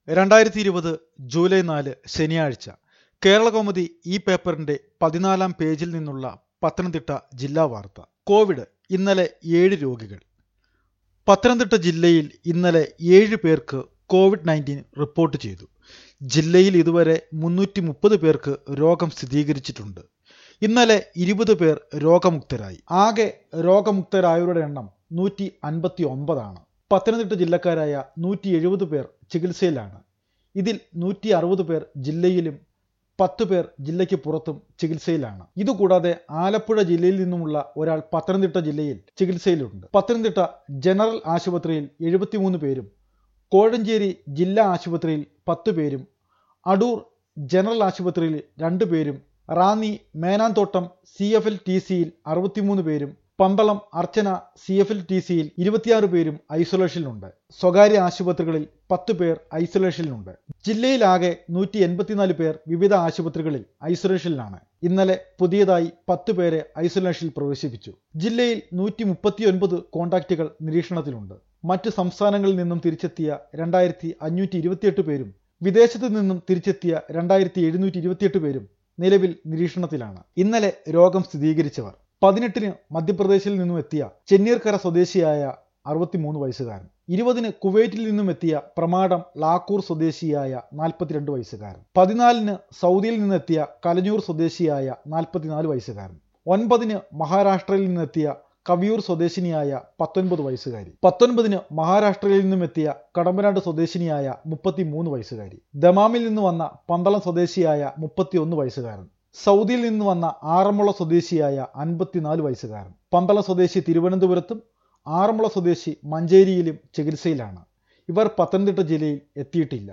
രണ്ടായിരത്തി ഇരുപത് ജൂലൈ നാല് ശനിയാഴ്ച കേരളകൗമുദി ഈ പേപ്പറിന്റെ പതിനാലാം പേജിൽ നിന്നുള്ള പത്തനംതിട്ട ജില്ലാ വാർത്ത കോവിഡ് ഇന്നലെ ഏഴ് രോഗികൾ പത്തനംതിട്ട ജില്ലയിൽ ഇന്നലെ ഏഴ് പേർക്ക് കോവിഡ് നയൻറ്റീൻ റിപ്പോർട്ട് ചെയ്തു ജില്ലയിൽ ഇതുവരെ മുന്നൂറ്റി മുപ്പത് പേർക്ക് രോഗം സ്ഥിരീകരിച്ചിട്ടുണ്ട് ഇന്നലെ ഇരുപത് പേർ രോഗമുക്തരായി ആകെ രോഗമുക്തരായവരുടെ എണ്ണം നൂറ്റി അൻപത്തി ഒമ്പതാണ് പത്തനംതിട്ട ജില്ലക്കാരായ നൂറ്റി എഴുപത് പേർ ചികിത്സയിലാണ് ഇതിൽ നൂറ്റി അറുപത് പേർ ജില്ലയിലും പത്ത് പേർ ജില്ലയ്ക്ക് പുറത്തും ചികിത്സയിലാണ് ഇതുകൂടാതെ ആലപ്പുഴ ജില്ലയിൽ നിന്നുമുള്ള ഒരാൾ പത്തനംതിട്ട ജില്ലയിൽ ചികിത്സയിലുണ്ട് പത്തനംതിട്ട ജനറൽ ആശുപത്രിയിൽ എഴുപത്തിമൂന്ന് പേരും കോഴഞ്ചേരി ജില്ലാ ആശുപത്രിയിൽ പത്ത് പേരും അടൂർ ജനറൽ ആശുപത്രിയിൽ രണ്ട് പേരും Ranni Menamthottam C F L T സിയിൽ അറുപത്തിമൂന്ന് പേരും Pampalam Archana C F L T സിയിൽ ഇരുപത്തിയാറ് പേരും ഐസൊലേഷനിലുണ്ട് സ്വകാര്യ ആശുപത്രികളിൽ പത്ത് പേർ ഐസൊലേഷനിലുണ്ട് ജില്ലയിലാകെ നൂറ്റി എൺപത്തിനാല് പേർ വിവിധ ആശുപത്രികളിൽ ഐസൊലേഷനിലാണ് ഇന്നലെ പുതിയതായി പത്ത് പേരെ ഐസൊലേഷനിൽ പ്രവേശിപ്പിച്ചു ജില്ലയിൽ നൂറ്റി മുപ്പത്തിയൊൻപത് കോണ്ടാക്റ്റുകൾ നിരീക്ഷണത്തിലുണ്ട് മറ്റ് സംസ്ഥാനങ്ങളിൽ നിന്നും തിരിച്ചെത്തിയ രണ്ടായിരത്തി അഞ്ഞൂറ്റി ഇരുപത്തിയെട്ട് പേരും വിദേശത്ത് നിന്നും തിരിച്ചെത്തിയ രണ്ടായിരത്തി എഴുന്നൂറ്റി ഇരുപത്തിയെട്ട് പേരും നിലവിൽ നിരീക്ഷണത്തിലാണ് ഇന്നലെ രോഗം സ്ഥിരീകരിച്ചവർ പതിനെട്ടിന് മധ്യപ്രദേശിൽ നിന്നും എത്തിയ ചെന്നീർക്കര സ്വദേശിയായ അറുപത്തിമൂന്ന് വയസ്സുകാരൻ ഇരുപതിന് കുവൈറ്റിൽ നിന്നും എത്തിയ പ്രമാടം ലാക്കൂർ സ്വദേശിയായ നാൽപ്പത്തിരണ്ട് വയസ്സുകാരൻ പതിനാലിന് സൗദിയിൽ നിന്നെത്തിയ കലഞ്ഞൂർ സ്വദേശിയായ നാൽപ്പത്തിനാല് വയസ്സുകാരൻ ഒൻപതിന് മഹാരാഷ്ട്രയിൽ നിന്നെത്തിയ കവിയൂർ സ്വദേശിനിയായ പത്തൊൻപത് വയസ്സുകാരി പത്തൊൻപതിന് മഹാരാഷ്ട്രയിൽ നിന്നും എത്തിയ കടമ്പനാട് സ്വദേശിനിയായ മുപ്പത്തിമൂന്ന് വയസ്സുകാരി ദമാമിൽ നിന്ന് വന്ന പന്തളം സ്വദേശിയായ മുപ്പത്തിയൊന്ന് വയസ്സുകാരൻ സൗദിയിൽ നിന്ന് വന്ന ആറന്മുള സ്വദേശിയായ അൻപത്തിനാല് വയസ്സുകാരൻ പന്തളം സ്വദേശി തിരുവനന്തപുരത്തും ആറന്മുള സ്വദേശി മഞ്ചേരിയിലും ചികിത്സയിലാണ് ഇവർ പത്തനംതിട്ട ജില്ലയിൽ എത്തിയിട്ടില്ല